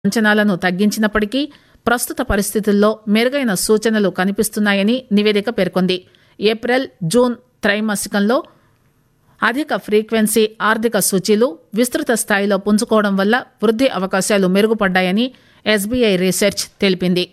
అంచనాలను తగ్గించినప్పటికీ ప్రస్తుత పరిస్థితుల్లో మెరుగైన సూచనలు కనిపిస్తున్నాయని నివేదిక పేర్కొంది ఏప్రిల్ జూన్ త్రైమాసికంలో అధిక ఫ్రీక్వెన్సీ ఆర్థిక సూచీలు విస్తృత స్థాయిలో పుంజుకోవడం వల్ల వృద్ధి అవకాశాలు మెరుగుపడ్డాయని ఎస్బీఐ రీసెర్చ్ తెలిపింది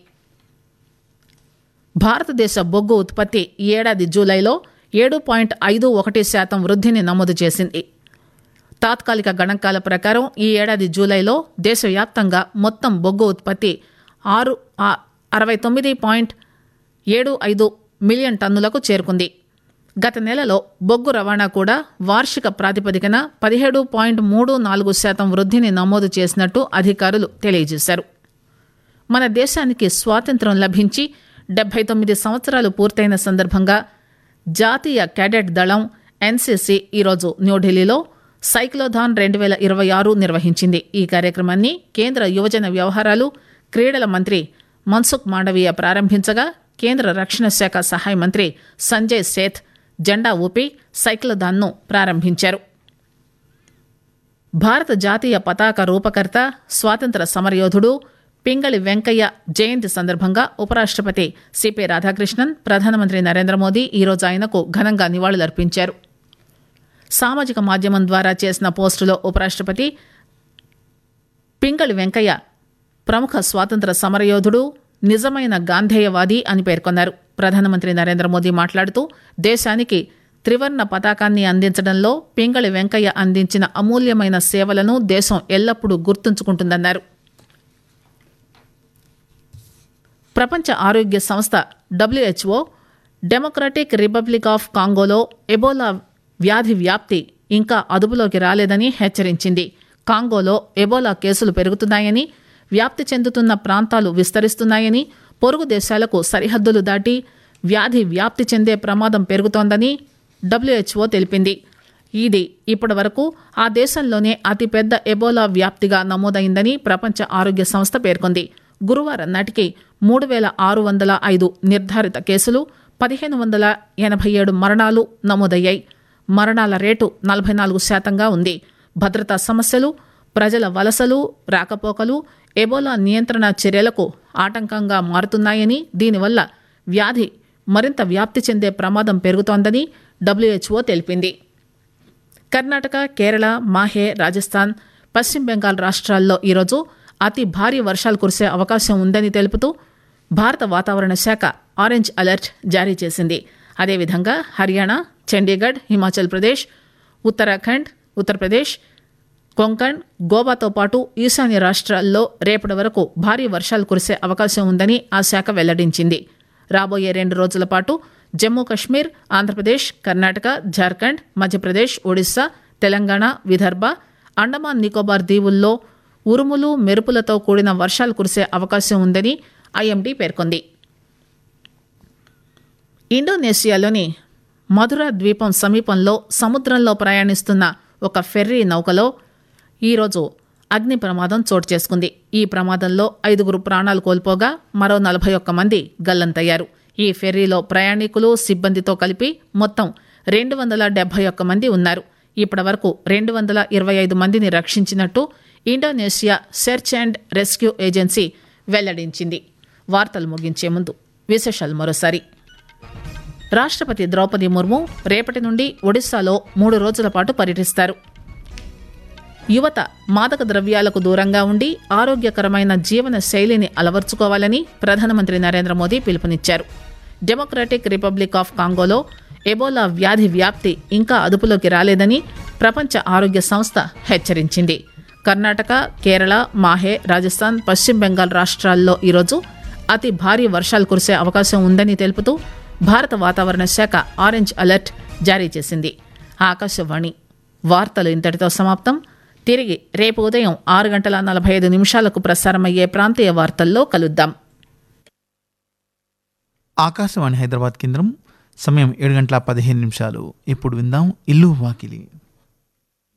భారతదేశ బొగ్గు ఉత్పత్తి ఈ ఏడాది జూలైలో ఏడు పాయింట్ ఐదు ఒకటి శాతం వృద్ధిని నమోదు చేసింది తాత్కాలిక గణాంకాల ప్రకారం ఈ ఏడాది జూలైలో దేశవ్యాప్తంగా మొత్తం బొగ్గు ఉత్పత్తి ఆరు ఆ- అరవై తొమ్మిది పాయింట్ ఏడు ఐదు మిలియన్ టన్నులకు చేరుకుంది గత నెలలో బొగ్గు రవాణా కూడా వార్షిక ప్రాతిపదికన పదిహేడు పాయింట్ మూడు నాలుగు శాతం వృద్ధిని నమోదు చేసినట్టు అధికారులు తెలియజేశారు మన దేశానికి స్వాతంత్రం లభించి డెబ్బై తొమ్మిది సంవత్సరాలు పూర్తయిన సందర్భంగా జాతీయ క్యాడెట్ దళం ఎన్సీసీ ఈరోజు న్యూఢిల్లీలో సైక్లోథాన్ రెండు వేల ఇరవై ఆరు నిర్వహించింది ఈ కార్యక్రమాన్ని కేంద్ర యువజన వ్యవహారాలు క్రీడల మంత్రి మన్సుఖ్ మాండవీయ ప్రారంభించగా కేంద్ర రక్షణ శాఖ సహాయ మంత్రి సంజయ్ సేథ్ జెండా ఊపి సైక్లోథాన్ను ప్రారంభించారు భారత జాతీయ పతాక రూపకర్త స్వాతంత్ర సమరయోధుడు పింగళి వెంకయ్య జయంతి సందర్భంగా ఉపరాష్టపతి సిపి రాధాకృష్ణన్ ప్రధానమంత్రి నరేంద్ర మోదీ ఈరోజు ఆయనకు ఘనంగా నివాళులర్పించారు సామాజిక మాధ్యమం ద్వారా చేసిన పోస్టులో ఉపరాష్టపతి పింగళి వెంకయ్య ప్రముఖ స్వాతంత్ర సమరయోధుడు నిజమైన గాంధేయవాది అని పేర్కొన్నారు ప్రధానమంత్రి నరేంద్ర మోదీ మాట్లాడుతూ దేశానికి త్రివర్ణ పతాకాన్ని అందించడంలో పింగళి వెంకయ్య అందించిన అమూల్యమైన సేవలను దేశం ఎల్లప్పుడూ గుర్తుంచుకుంటుందన్నారు ప్రపంచ ఆరోగ్య సంస్థ డబ్ల్యూహెచ్ఓ డెమోక్రటిక్ రిపబ్లిక్ ఆఫ్ కాంగోలో ఎబోలా వ్యాధి వ్యాప్తి ఇంకా అదుపులోకి రాలేదని హెచ్చరించింది కాంగోలో ఎబోలా కేసులు పెరుగుతున్నాయని వ్యాప్తి చెందుతున్న ప్రాంతాలు విస్తరిస్తున్నాయని పొరుగు దేశాలకు సరిహద్దులు దాటి వ్యాధి వ్యాప్తి చెందే ప్రమాదం పెరుగుతోందని డబ్ల్యూహెచ్ఓ తెలిపింది ఇది ఇప్పటి వరకు ఆ దేశంలోనే అతిపెద్ద ఎబోలా వ్యాప్తిగా నమోదైందని ప్రపంచ ఆరోగ్య సంస్థ పేర్కొంది గురువారం నాటికి మూడు వేల ఆరు వందల ఐదు నిర్ధారిత కేసులు పదిహేను వందల ఎనభై ఏడు మరణాలు నమోదయ్యాయి మరణాల రేటు నలభై నాలుగు శాతంగా ఉంది భద్రతా సమస్యలు ప్రజల వలసలు రాకపోకలు ఎబోలా నియంత్రణ చర్యలకు ఆటంకంగా మారుతున్నాయని దీనివల్ల వ్యాధి మరింత వ్యాప్తి చెందే ప్రమాదం పెరుగుతోందని డబ్ల్యూహెచ్ఓ తెలిపింది కర్ణాటక కేరళ మాహే రాజస్థాన్ పశ్చిమ బెంగాల్ రాష్ట్రాల్లో ఈరోజు అతి భారీ వర్షాలు కురిసే అవకాశం ఉందని తెలుపుతూ భారత వాతావరణ శాఖ ఆరెంజ్ అలర్ట్ జారీ చేసింది అదేవిధంగా హర్యానా చండీగఢ్ హిమాచల్ ప్రదేశ్ ఉత్తరాఖండ్ ఉత్తరప్రదేశ్ కొంకణ్ గోవాతో పాటు ఈశాన్య రాష్ట్రాల్లో రేపటి వరకు భారీ వర్షాలు కురిసే అవకాశం ఉందని ఆ శాఖ వెల్లడించింది రాబోయే రెండు రోజుల పాటు జమ్మూ కశ్మీర్ ఆంధ్రప్రదేశ్ కర్ణాటక జార్ఖండ్ మధ్యప్రదేశ్ ఒడిశా తెలంగాణ విదర్భ అండమాన్ నికోబార్ దీవుల్లో ఉరుములు మెరుపులతో కూడిన వర్షాలు కురిసే అవకాశం ఉందని ఐఎండీ పేర్కొంది ఇండోనేషియాలోని మధుర ద్వీపం సమీపంలో సముద్రంలో ప్రయాణిస్తున్న ఒక ఫెర్రీ నౌకలో ఈరోజు అగ్ని ప్రమాదం చోటు చేసుకుంది ఈ ప్రమాదంలో ఐదుగురు ప్రాణాలు కోల్పోగా మరో నలభై ఒక్క మంది గల్లంతయ్యారు ఈ ఫెర్రీలో ప్రయాణికులు సిబ్బందితో కలిపి మొత్తం రెండు వందల డెబ్బై ఒక్క మంది ఉన్నారు ఇప్పటి వరకు రెండు వందల ఇరవై ఐదు మందిని రక్షించినట్టు Indonesia search and rescue agency వెల్లడించింది వార్తలు ముగించే ముందు విశేషాలు మరోసారి రాష్ట్రపతి ద్రౌపది ముర్ము రేపటి నుండి ఒడిశాలో మూడు రోజుల పాటు పర్యటిస్తారు యువత మాదక ద్రవ్యాలకు దూరంగా ఉండి ఆరోగ్యకరమైన జీవన శైలిని అలవర్చుకోవాలని ప్రధానమంత్రి నరేంద్ర మోదీ పిలుపునిచ్చారు డెమోక్రటిక్ రిపబ్లిక్ ఆఫ్ కాంగోలో ఎబోలా వ్యాధి వ్యాప్తి ఇంకా అదుపులోకి రాలేదని ప్రపంచ ఆరోగ్య సంస్థ హెచ్చరించింది కర్ణాటక కేరళ మాహే రాజస్థాన్ పశ్చిమ బెంగాల్ రాష్ట్రాల్లో ఈరోజు అతి భారీ వర్షాలు కురిసే అవకాశం ఉందని తెలుపుతూ భారత వాతావరణ శాఖ ఆరెంజ్ అలర్ట్ జారీ చేసింది ఆకాశవాణి వార్తలు ఇంతటితో సమాప్తం తిరిగి రేపు ఉదయం ఆరు గంటల నలభై ఐదు నిమిషాలకు ప్రసారమయ్యే ప్రాంతీయ వార్తల్లో కలుద్దాం ఆకాశవాణి హైదరాబాద్ కేంద్రం సమయం ఏడు గంటల పదిహేను నిమిషాలు ఇప్పుడు విందాం ఇల్లు వాకిలి